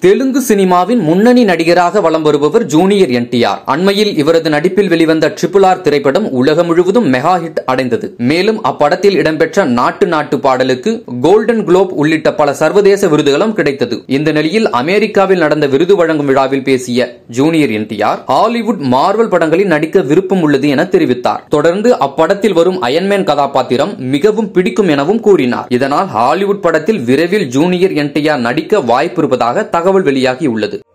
தெலுங்கு சினிமாவின் முன்னணி நடிகராக வலம் வருபவர் ஜூனியர் என்டிஆர் அண்மையில் இவரது நடிப்பில் வெளிவந்த ட்ரிபிள் ஆர் திரைப்படம் உலகம் முழுவதும் மெகா ஹிட் அடைந்தது மேலும் அப்படத்தில் இடம்பெற்ற நாட்டு நாட்டு பாடலுக்கு கோல்டன் குளோப் உள்ளிட்ட பல சர்வதேச விருதுகளும் கிடைத்தது இந்த நிலையில் அமெரிக்காவில் நடந்த விருது வழங்கும் விழாவில் பேசிய ஜூனியர் என்டிஆர் ஹாலிவுட் மார்வல் படங்களில் நடிக்க விருப்பம் உள்ளது என தெரிவித்தார் தொடர்ந்து அப்படத்தில் வரும் அயன்மேன் கதாபாத்திரம் மிகவும் பிடிக்கும் எனவும் கூறினார் இதனால் ஹாலிவுட் படத்தில் விரைவில் ஜூனியர் என்டிஆர் நடிக்க வாய்ப்பு இருப்பதாக தகவல் வெளியாகியுள்ளது